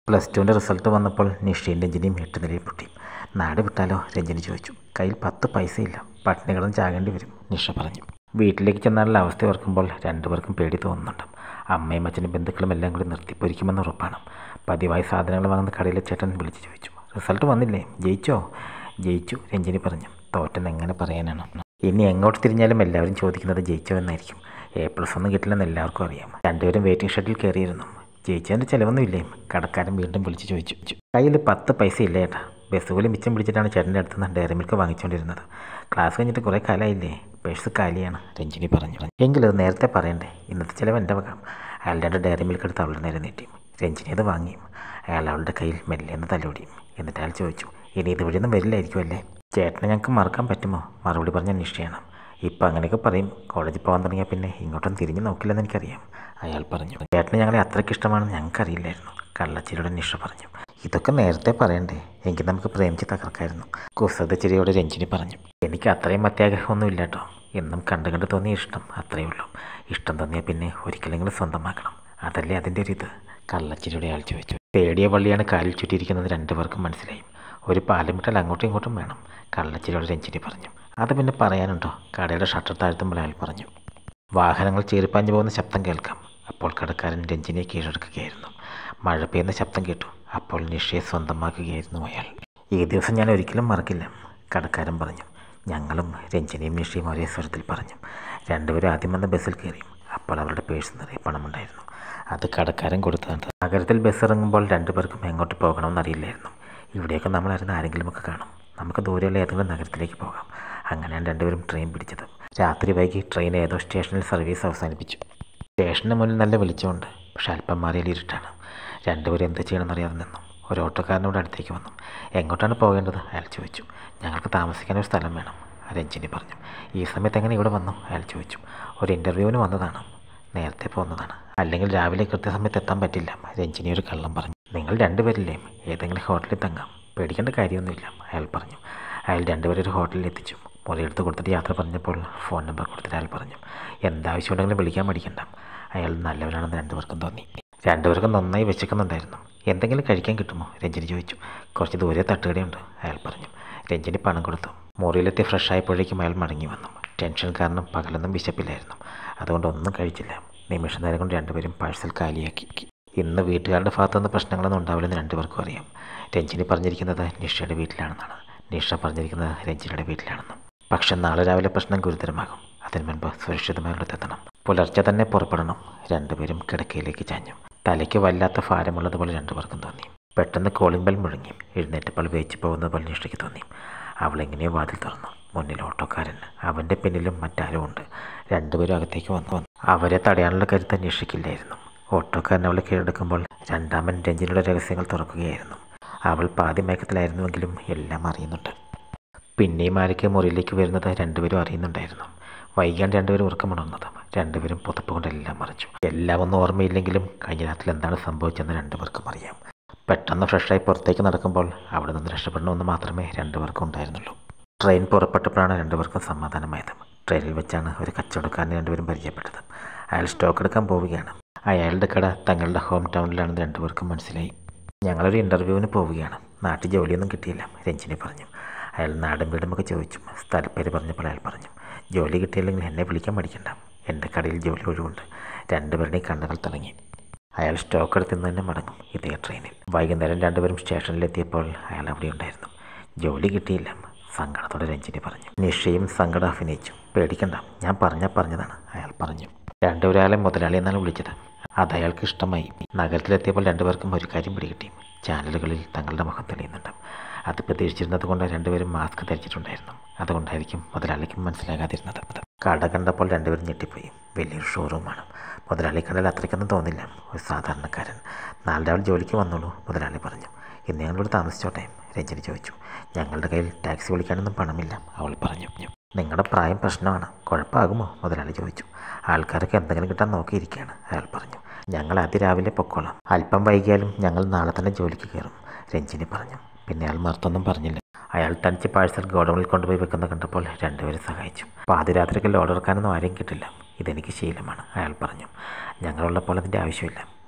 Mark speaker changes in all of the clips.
Speaker 1: plus ടുവിൻ്റെ result വന്നപ്പോൾ നിഷയും രഞ്ജിനിയും എട്ട് നിലയിൽ പൊട്ടി നാട് വിട്ടാലോ രഞ്ജിനി ചോദിച്ചു കയ്യിൽ പത്ത് പൈസയില്ല പട്ടിണി കിടന്ന് ചാകേണ്ടി വരും നിഷ പറഞ്ഞു വീട്ടിലേക്ക് ചെന്നാലുള്ള അവസ്ഥ ഓർക്കുമ്പോൾ രണ്ടുപേർക്കും പേടി തോന്നുന്നുണ്ട് അമ്മയും അച്ഛനും ബന്ധുക്കളും എല്ലാം കൂടി നിർത്തിപ്പൊരിക്കുമെന്ന് ഉറപ്പാണ് പതിവായി സാധനങ്ങൾ വാങ്ങുന്ന കടയിലെ ചേട്ടൻ വിളിച്ച് ചോദിച്ചു റിസൾട്ട് വന്നില്ലേ ജയിച്ചോ ജയിച്ചു രഞ്ജിനി പറഞ്ഞു തോറ്റെന്ന് എങ്ങനെ പറയാനാണ് ഇനി എങ്ങോട്ട് തിരിഞ്ഞാലും എല്ലാവരും ചോദിക്കുന്നത് ജയിച്ചോ എന്നായിരിക്കും എ പ്ലസ് ഒന്നും കിട്ടില്ലെന്ന് എല്ലാവർക്കും അറിയാം രണ്ടുപേരും വെയിറ്റിംഗ് ഷെഡിൽ കയറിയിരുന്നു ജയിച്ചതിൻ്റെ ചിലവൊന്നുമില്ലേ കടക്കാരൻ വീണ്ടും വിളിച്ച് ചോദിച്ചു കയ്യിൽ പത്ത് പൈസ ഇല്ല ഏട്ടാ ബസ് കൂലി മിച്ചം പിടിച്ചിട്ടാണ് ചേട്ടൻ്റെ അടുത്ത് നിന്ന് ഡയറി മിൽക്ക് വാങ്ങിച്ചുകൊണ്ടിരുന്നത് ക്ലാസ് കഴിഞ്ഞിട്ട് കുറേ കാലമായില്ലേ പേഴ്സ് കാലിയാണ് രഞ്ജിനി പറഞ്ഞു എങ്കിലും അത് നേരത്തെ പറയണ്ടേ ഇന്നത്തെ ചിലവ് എൻ്റെ വക അയാൾ രണ്ട് ഡയറി മിൽക്ക് എടുത്ത് അവളുടെ നേരെ നീട്ടി രഞ്ജിനി അത് വാങ്ങി അയാൾ അവളുടെ കയ്യിൽ മെല്ലെ ഒന്ന് തലോടി എന്നിട്ട് അയാൾ ചോദിച്ചു ഇനി ഇതുവഴിയൊന്നും വരില്ലായിരിക്കും അല്ലേ ചേട്ടനെ ഞങ്ങൾക്ക് മറക്കാൻ പറ്റുമോ മറുപടി പറഞ്ഞ നിശ്ചയാണ് ഇപ്പം അങ്ങനെയൊക്കെ പറയും കോളേജിൽ പോകാൻ തുടങ്ങിയാൽ പിന്നെ ഇങ്ങോട്ടും തിരിഞ്ഞ് നോക്കില്ലെന്ന് എനിക്കറിയാം അയാൾ പറഞ്ഞു ചേട്ടന് ഞങ്ങളെ അത്രയ്ക്ക് ഇഷ്ടമാണെന്ന് ഞങ്ങൾക്കറിയില്ലായിരുന്നു കള്ളച്ചിരിയുടെ നിഷ പറഞ്ഞു ഇതൊക്കെ നേരത്തെ പറയണ്ടേ എങ്കിൽ നമുക്ക് പ്രേമിച്ച് തകർക്കായിരുന്നു കുസൃത ചിരിയോട് രഞ്ജിനി പറഞ്ഞു എനിക്ക് അത്രയും അത്യാഗ്രഹമൊന്നും ഇല്ല കേട്ടോ എന്നും കണ്ടു കണ്ട് തോന്നിയ ഇഷ്ടം അത്രയേ ഉള്ളൂ ഇഷ്ടം തോന്നിയാൽ പിന്നെ ഒരിക്കലെങ്കിലും സ്വന്തമാക്കണം അതല്ലേ അതിൻ്റെ ഒരു ഇത് കള്ളച്ചിരിയുടെ ആൾ ചോദിച്ചു തേടിയ പള്ളിയാണ് കാലിൽ ചുറ്റിയിരിക്കുന്നത് രണ്ടുപേർക്കും മനസ്സിലായി ഒരു പാലം വിട്ടാൽ അങ്ങോട്ടും ഇങ്ങോട്ടും വേണം കള്ളച്ചിരിയോട് രഞ്ജിനി പറഞ്ഞു അത് പിന്നെ പറയാനുണ്ടോ കടയുടെ ഷട്ടർ താഴ്ത്തുമ്പോൾ അയാൾ പറഞ്ഞു വാഹനങ്ങൾ ചീറിപ്പാഞ്ഞു പോകുന്ന ശബ്ദം കേൾക്കാം അപ്പോൾ കടക്കാരൻ രഞ്ജിനിയെ കീഴടക്കുകയായിരുന്നു മഴ പെയ്യുന്ന ശബ്ദം കേട്ടു അപ്പോൾ നിഷയെ സ്വന്തമാക്കുകയായിരുന്നു അയാൾ ഈ ദിവസം ഞാൻ ഒരിക്കലും മറക്കില്ല കടക്കാരൻ പറഞ്ഞു ഞങ്ങളും രഞ്ജിനിയും നിഷയും ഒരേ സ്വരത്തിൽ പറഞ്ഞു രണ്ടുപേരും ആദ്യം വന്ന ബസ്സിൽ കയറി അപ്പോൾ അവരുടെ പേഴ്സ് നിറയെ പണമുണ്ടായിരുന്നു അത് കടക്കാരൻ കൊടുത്തതാണ് നഗരത്തിൽ ബസ് ഇറങ്ങുമ്പോൾ രണ്ടുപേർക്കും എങ്ങോട്ട് പോകണമെന്ന് അറിയില്ലായിരുന്നു ഇവിടെയൊക്കെ നമ്മൾ അറിയുന്ന ആരെങ്കിലുമൊക്കെ കാണും നമുക്ക് ദൂരെയുള്ള ഏതെങ്കിലും നഗരത്തിലേക്ക് പോകാം അങ്ങനെയാണ് രണ്ടുപേരും ട്രെയിൻ പിടിച്ചത് രാത്രി വൈകി ട്രെയിൻ ഏതോ സ്റ്റേഷനിൽ സർവീസ് അവസാനിപ്പിച്ചു സ്റ്റേഷന് മുന്നിൽ നല്ല വെളിച്ചമുണ്ട് പക്ഷെ അല്പം മാറിയാൽ ഇരുട്ടാണ് രണ്ടുപേരും എന്ത് ചെയ്യണമെന്നറിയാതെ നിന്നു ഒരു ഓട്ടോക്കാരനോട് അടുത്തേക്ക് വന്നു എങ്ങോട്ടാണ് പോകേണ്ടത് അയാൾ ചോദിച്ചു ഞങ്ങൾക്ക് താമസിക്കാൻ ഒരു സ്ഥലം വേണം രഞ്ജിനി പറഞ്ഞു ഈ സമയത്ത് എങ്ങനെ ഇവിടെ വന്നു അയാൾ ചോദിച്ചു ഒരു ഇൻ്റർവ്യൂവിന് വന്നതാണ് നേരത്തെ പോകുന്നതാണ് അല്ലെങ്കിൽ രാവിലെ കൃത്യസമയത്ത് എത്താൻ പറ്റില്ല രഞ്ജിനി ഒരു കള്ളം പറഞ്ഞു നിങ്ങൾ രണ്ടുപേരില്ലേ ഏതെങ്കിലും ഹോട്ടലിൽ തങ്ങാം പേടിക്കേണ്ട കാര്യമൊന്നുമില്ല അയാൾ പറഞ്ഞു അയാൾ രണ്ടുപേരും ഒരു ഹോട്ടലിൽ എത്തിച്ചു മുറിയെടുത്ത് കൊടുത്തിട്ട് യാത്ര പറഞ്ഞപ്പോൾ ഫോൺ നമ്പർ കൊടുത്തിട്ട് അയാൾ പറഞ്ഞു എന്താവശ്യമുണ്ടെങ്കിലും വിളിക്കാൻ മടിക്കണ്ട അയാൾ നല്ലവനാണെന്ന് രണ്ടുപേർക്കും തോന്നി രണ്ടുപേർക്കും നന്നായി വിശക്കുന്നുണ്ടായിരുന്നു എന്തെങ്കിലും കഴിക്കാൻ കിട്ടുമോ രഞ്ജിനി ചോദിച്ചു കുറച്ച് ദൂരെ തട്ടുകടയുണ്ട് അയാൾ പറഞ്ഞു രഞ്ജിനി പണം കൊടുത്തു മുറിയിലെത്തി ഫ്രഷ് ആയപ്പോഴേക്കും അയാൾ മടങ്ങി വന്നു ടെൻഷൻ കാരണം പകലൊന്നും വിശപ്പില്ലായിരുന്നു അതുകൊണ്ട് ഒന്നും കഴിച്ചില്ല നിമിഷ നേരം കൊണ്ട് രണ്ടുപേരും പാഴ്സൽ കാലിയാക്കി ഇന്ന് വീട്ടുകാരുടെ ഭാഗത്തുനിന്ന് പ്രശ്നങ്ങളൊന്നും ഉണ്ടാവില്ലെന്ന് രണ്ടുപേർക്കും അറിയാം രഞ്ജിനി പറഞ്ഞിരിക്കുന്നത് നിഷയുടെ വീട്ടിലാണെന്നാണ് നിഷ പറഞ്ഞിരിക്കുന്നത് രഞ്ജിനിയുടെ വീട്ടിലാണെന്നും പക്ഷെ നാളെ രാവിലെ പ്രശ്നം ഗുരുതരമാകും അതിനു മുൻപ് സുരക്ഷിതമായി എത്തണം പുലർച്ചെ തന്നെ പുറപ്പെടണം രണ്ടുപേരും കിടക്കയിലേക്ക് ചാഞ്ഞു തലയ്ക്ക് വല്ലാത്ത ഭാരമുള്ളതുപോലെ രണ്ടുപേർക്കും തോന്നി പെട്ടെന്ന് കോളിംഗ് ബെൽ മുഴങ്ങി എഴുന്നേറ്റപ്പോൾ വേച്ച് പോകുന്നത് പോലെ നിഷയ്ക്ക് തോന്നി അവളെങ്ങനെയോ വാതിൽ തുറന്നു മുന്നിൽ ഓട്ടോക്കാരൻ അവൻ്റെ പിന്നിലും മറ്റാരും ഉണ്ട് രണ്ടുപേരും അകത്തേക്ക് വന്നു വന്നു അവരെ തടയാനുള്ള കരുത്ത് നിഷയ്ക്കില്ലായിരുന്നു ഓട്ടോക്കാരൻ അവളെ കീഴടക്കുമ്പോൾ രണ്ടാമൻ രഞ്ജിനിയുടെ രഹസ്യങ്ങൾ തുറക്കുകയായിരുന്നു അവൾ പാതി മയക്കത്തിലായിരുന്നുവെങ്കിലും എല്ലാം അറിയുന്നുണ്ട് പിന്നെയും ആരൊക്കെ മുറിയിലേക്ക് വരുന്നത് രണ്ടുപേരും അറിയുന്നുണ്ടായിരുന്നു വൈകാണ്ട് രണ്ടുപേരും ഉറക്കമുണർന്നത് രണ്ടുപേരും പുതപ്പ് കൊണ്ട് എല്ലാം മറിച്ചു എല്ലാം ഒന്നും ഓർമ്മയില്ലെങ്കിലും കഴിഞ്ഞ രാത്രി എന്താണ് സംഭവിച്ചതെന്ന് രണ്ടുപേർക്കും അറിയാം പെട്ടെന്ന് ഫ്രഷായി പുറത്തേക്ക് നടക്കുമ്പോൾ അവിടെ നിന്ന് രക്ഷപ്പെടണമെന്ന് മാത്രമേ രണ്ടുപേർക്കും ഉണ്ടായിരുന്നുള്ളൂ ട്രെയിൻ പുറപ്പെട്ടപ്പോഴാണ് രണ്ടുപേർക്കും സമാധാനമായത് ട്രെയിനിൽ വെച്ചാണ് ഒരു കച്ചവടക്കാരനെ രണ്ടുപേരും പരിചയപ്പെട്ടത് അയാൾ സ്റ്റോക്ക് എടുക്കാൻ പോവുകയാണ് അയാളുടെ കട തങ്ങളുടെ ഹോം ടൗണിലാണെന്ന് രണ്ടുപേർക്കും മനസ്സിലായി ഞങ്ങളൊരു ഇൻ്റർവ്യൂവിന് പോവുകയാണ് നാട്ടിൽ ജോലിയൊന്നും കിട്ടിയില്ല രഞ്ജിനി പറഞ്ഞു അയാൾ നാടും വീടുമൊക്കെ ചോദിച്ചു സ്ഥലപ്പേര് പറഞ്ഞപ്പോൾ അയാൾ പറഞ്ഞു ജോലി കിട്ടിയില്ലെങ്കിൽ എന്നെ വിളിക്കാൻ പഠിക്കണ്ട എൻ്റെ കടയിൽ ജോലി ഒഴിവുണ്ട് രണ്ടുപേരുടെയും കണ്ണുകൾ തിളങ്ങി അയാൾ സ്റ്റോക്ക് എടുത്ത് ഇന്ന് തന്നെ മടങ്ങും ഇതേ ട്രെയിനിൽ വൈകുന്നേരം രണ്ടുപേരും സ്റ്റേഷനിലെത്തിയപ്പോൾ അയാൾ അവിടെ ഉണ്ടായിരുന്നു ജോലി കിട്ടിയില്ല സങ്കടത്തോടെ രഞ്ജിനി പറഞ്ഞു നിഷയും സങ്കടം അഭിനയിച്ചു പേടിക്കണ്ട ഞാൻ പറഞ്ഞാൽ പറഞ്ഞതാണ് അയാൾ പറഞ്ഞു രണ്ടുപേരും അയാളെ മുതലാളി എന്നാണ് വിളിച്ചത് അത് അയാൾക്ക് ഇഷ്ടമായി നഗരത്തിലെത്തിയപ്പോൾ രണ്ടുപേർക്കും ഒരു കാര്യം പിടികിട്ടി ചാനലുകളിൽ തങ്ങളുടെ മുഖം തെളിയുന്നുണ്ട് അത് പ്രതീക്ഷിച്ചിരുന്നത് കൊണ്ട് രണ്ടുപേരും മാസ്ക് ധരിച്ചിട്ടുണ്ടായിരുന്നു അതുകൊണ്ടായിരിക്കും മുതലാളിക്കും മനസ്സിലാകാതിരുന്നത് കട കണ്ടപ്പോൾ രണ്ടുപേരും ഞെട്ടിപ്പോയി വലിയൊരു ഷോറൂമാണ് മുതലാളി കണ്ടാൽ അത്രയ്ക്കൊന്നും തോന്നില്ല ഒരു സാധാരണക്കാരൻ നാളെ രാവിലെ ജോലിക്ക് വന്നോളൂ മുതലാളി പറഞ്ഞു ഇന്ന് ഞങ്ങളിവിടെ താമസിച്ചോട്ടെ രഞ്ജനി ചോദിച്ചു ഞങ്ങളുടെ കയ്യിൽ ടാക്സി വിളിക്കാനൊന്നും പണമില്ല അവൾ പറഞ്ഞു നിങ്ങളുടെ പ്രായം പ്രശ്നമാണ് കുഴപ്പമാകുമോ മുതലാളി ചോദിച്ചു ആൾക്കാരൊക്കെ എന്തെങ്കിലും കിട്ടാൻ നോക്കിയിരിക്കുകയാണ് അയാൾ പറഞ്ഞു ഞങ്ങൾ അതിരാവിലെ പൊക്കോളാം അല്പം വൈകിയാലും ഞങ്ങൾ നാളെ തന്നെ ജോലിക്ക് കയറും രഞ്ജിനി പറഞ്ഞു പിന്നെ അയാൾ മറുത്തൊന്നും പറഞ്ഞില്ല അയാൾ തനിച്ച് പാഴ്സൽ ഗോഡൗണിൽ കൊണ്ടുപോയി വെക്കുന്ന കണ്ടപ്പോൾ രണ്ടുപേരും സഹായിച്ചു പാതിരാത്രിക്ക് ലോഡ് ഇറക്കാനൊന്നും ആരെയും കിട്ടില്ല ഇതെനിക്ക് ശീലമാണ് അയാൾ പറഞ്ഞു ഞങ്ങളുള്ളപ്പോൾ അതിൻ്റെ ആവശ്യമില്ല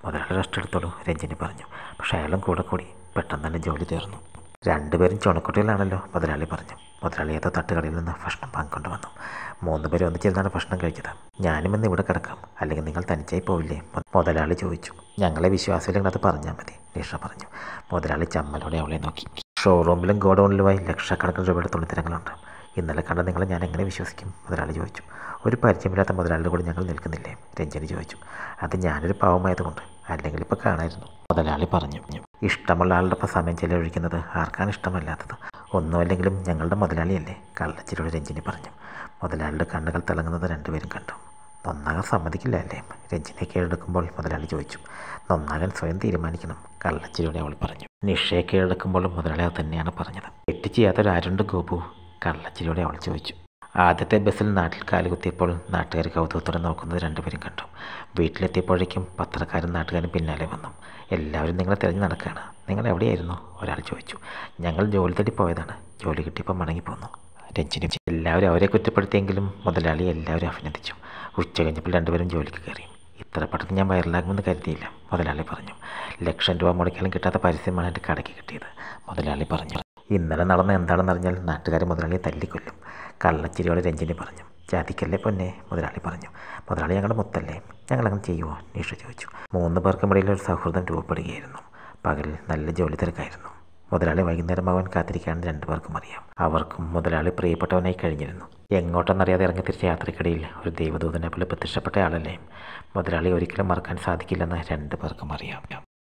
Speaker 1: മുതലാളി റെസ്റ്റ് എടുത്തോളൂ രഞ്ജിനി പറഞ്ഞു പക്ഷേ അയാളും കൂടെ കൂടി പെട്ടെന്ന് തന്നെ ജോലി തീർന്നു രണ്ടുപേരും ചുണക്കുട്ടികളാണല്ലോ മുതലാളി പറഞ്ഞു മുതലാളി ഏതോ തട്ടുകടയിൽ നിന്ന് ഭക്ഷണം പങ്കൊണ്ട് വന്നു മൂന്ന് പേരും ഒന്നിച്ചിരുന്നാണ് ഭക്ഷണം കഴിച്ചത് ഞാനും ഇന്ന് ഇവിടെ കിടക്കാം അല്ലെങ്കിൽ നിങ്ങൾ തനിച്ചായി പോവില്ലേ മു- മുതലാളി ചോദിച്ചു ഞങ്ങളെ വിശ്വാസമില്ലെങ്കിൽ അത് പറഞ്ഞാൽ മതി നിഷ പറഞ്ഞു മുതലാളി ചമ്മലോടെ അവളെ നോക്കി ഷോറൂമിലും ഗോഡൗണിലുമായി ലക്ഷക്കണക്കിന് രൂപയുടെ തുണിത്തരങ്ങളുണ്ട് ഇന്നലെ കണ്ട നിങ്ങളെ ഞാൻ എങ്ങനെ വിശ്വസിക്കും മുതലാളി ചോദിച്ചു ഒരു പരിചയമില്ലാത്ത മുതലാളിയുടെ കൂടെ ഞങ്ങൾ നിൽക്കുന്നില്ലേ രഞ്ജനി ചോദിച്ചു അത് ഞാനൊരു പാവമായതുകൊണ്ട് അല്ലെങ്കിൽ ഇപ്പോൾ കാണായിരുന്നു മുതലാളി പറഞ്ഞു ഇഷ്ടമുള്ള ആളുടെ ഒപ്പം സമയം ചെലവഴിക്കുന്നത് ആർക്കാണ് ഇഷ്ടമല്ലാത്തത് ഒന്നുമല്ലെങ്കിലും ഞങ്ങളുടെ മുതലാളിയല്ലേ കള്ളച്ചിരിയുടെ രഞ്ജിനി പറഞ്ഞു മുതലാളിയുടെ കണ്ണുകൾ തിളങ്ങുന്നത് രണ്ടുപേരും കണ്ടു നന്നാകാൻ സമ്മതിക്കില്ല അല്ലേ രഞ്ജിനെ കീഴടക്കുമ്പോൾ മുതലാളി ചോദിച്ചു നന്നാകാൻ സ്വയം തീരുമാനിക്കണം കള്ളച്ചിരിയോടെ അവൾ പറഞ്ഞു നിഷയെ കീഴടക്കുമ്പോൾ മുതലാളി അത് തന്നെയാണ് പറഞ്ഞത് തെറ്റ് ചെയ്യാത്തൊരു ആരുണ്ട് ഗോപു കള്ളച്ചിരിയോടെ അവൾ ചോദിച്ചു ആദ്യത്തെ ബസ്സിൽ നാട്ടിൽ കാലുകുത്തിയപ്പോൾ നാട്ടുകാർ കൗതുകത്തോടെ നോക്കുന്നത് രണ്ടുപേരും കണ്ടു വീട്ടിലെത്തിയപ്പോഴേക്കും പത്രക്കാരും നാട്ടുകാരും പിന്നാലെ വന്നു എല്ലാവരും നിങ്ങളെ തിരഞ്ഞു നടക്കുകയാണ് നിങ്ങൾ എവിടെയായിരുന്നു ഒരാൾ ചോദിച്ചു ഞങ്ങൾ ജോലി തേടി പോയതാണ് ജോലി കിട്ടിയപ്പോൾ മടങ്ങിപ്പോന്നു രഞ്ജിനി എല്ലാവരും അവരെ കുറ്റപ്പെടുത്തിയെങ്കിലും മുതലാളി എല്ലാവരും അഭിനന്ദിച്ചു ഉച്ച കഴിഞ്ഞപ്പോൾ രണ്ടുപേരും ജോലിക്ക് കയറി ഇത്ര പെട്ടെന്ന് ഞാൻ വൈറലാകുമെന്ന് കരുതിയില്ല മുതലാളി പറഞ്ഞു ലക്ഷം രൂപ മുടക്കിയാലും കിട്ടാത്ത പരസ്യമാണ് എൻ്റെ കടയ്ക്ക് കിട്ടിയത് മുതലാളി പറഞ്ഞു ഇന്നലെ നടന്ന എന്താണെന്ന് അറിഞ്ഞാൽ നാട്ടുകാർ മുതലാളിയെ തല്ലിക്കൊല്ലും കള്ളച്ചിരിയോടെ രഞ്ജിനി പറഞ്ഞു ജാതിക്കല്ലേ പൊന്നെ മുതലാളി പറഞ്ഞു മുതലാളി ഞങ്ങളുടെ മുത്തല്ലേ ഞങ്ങളങ്ങനെ ചെയ്യുമോ നീഷ ചോദിച്ചു മൂന്ന് പേർക്കും ഇടയിൽ ഒരു സൗഹൃദം രൂപപ്പെടുകയായിരുന്നു പകലിൽ നല്ല ജോലി തിരക്കായിരുന്നു മുതലാളി വൈകുന്നേരമാവാൻ കാത്തിരിക്കാൻ രണ്ടു പേർക്കും അറിയാം അവർക്കും മുതലാളി പ്രിയപ്പെട്ടവനായി കഴിഞ്ഞിരുന്നു എങ്ങോട്ടെന്നറിയാതെ ഇറങ്ങി തിരിച്ച യാത്രക്കിടയിൽ ഒരു ദൈവദൂതനെ പോലെ പ്രത്യക്ഷപ്പെട്ട ആളല്ലേ മുതലാളി ഒരിക്കലും മറക്കാൻ സാധിക്കില്ലെന്ന് രണ്ടു പേർക്കും അറിയാം